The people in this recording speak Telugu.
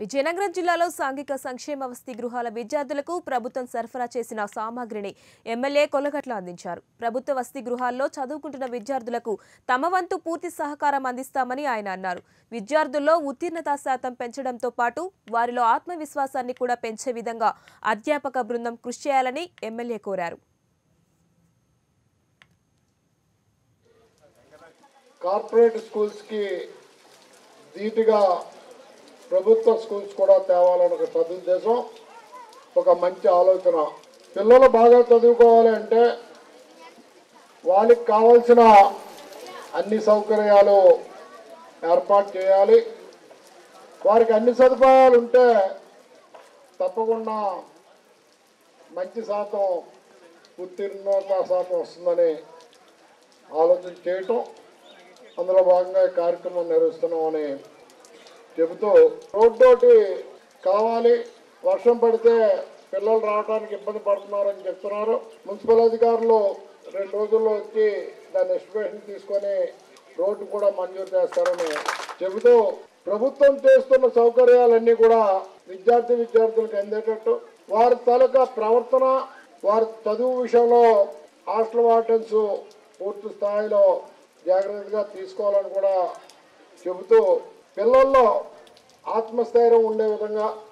విజయనగరం జిల్లాలో సాంఘిక సంక్షేమ వసతి గృహాల విద్యార్థులకు ప్రభుత్వం సరఫరా చేసిన సామాగ్రిని ఎమ్మెల్యే కొలగట్ల అందించారు ప్రభుత్వ వసతి గృహాల్లో చదువుకుంటున్న విద్యార్థులకు తమ వంతు పూర్తి సహకారం అందిస్తామని ఆయన అన్నారు విద్యార్థుల్లో ఉత్తీర్ణతా శాతం పెంచడంతో పాటు వారిలో ఆత్మవిశ్వాసాన్ని కూడా పెంచే విధంగా అధ్యాపక బృందం కృషి చేయాలని ఎమ్మెల్యే కోరారు కార్పొరేట్ స్కూల్స్కి ధీటుగా ప్రభుత్వ స్కూల్స్ కూడా తేవాలని ఒక సదుద్దేశం ఒక మంచి ఆలోచన పిల్లలు బాగా చదువుకోవాలి అంటే వాళ్ళకి కావాల్సిన అన్ని సౌకర్యాలు ఏర్పాటు చేయాలి వారికి అన్ని సదుపాయాలు ఉంటే తప్పకుండా మంచి శాతం ఉత్తీర్ణత శాతం వస్తుందని ఆలోచన చేయటం అందులో భాగంగా ఈ కార్యక్రమం నిర్వహిస్తున్నామని చెబుతూ రోడ్డు ఒకటి కావాలి వర్షం పడితే పిల్లలు రావడానికి ఇబ్బంది పడుతున్నారని చెప్తున్నారు మున్సిపల్ అధికారులు రెండు రోజుల్లో వచ్చి దాని ఎస్టిమేషన్ తీసుకొని రోడ్డు కూడా మంజూరు చేస్తారని చెబుతూ ప్రభుత్వం చేస్తున్న సౌకర్యాలన్నీ కూడా విద్యార్థి విద్యార్థులకు అందేటట్టు వారి తాలూకా ప్రవర్తన వారి చదువు విషయంలో హాస్టల్ వార్డెన్స్ పూర్తి స్థాయిలో జాగ్రత్తగా తీసుకోవాలని కూడా చెబుతూ పిల్లల్లో ఆత్మస్థైర్యం ఉండే విధంగా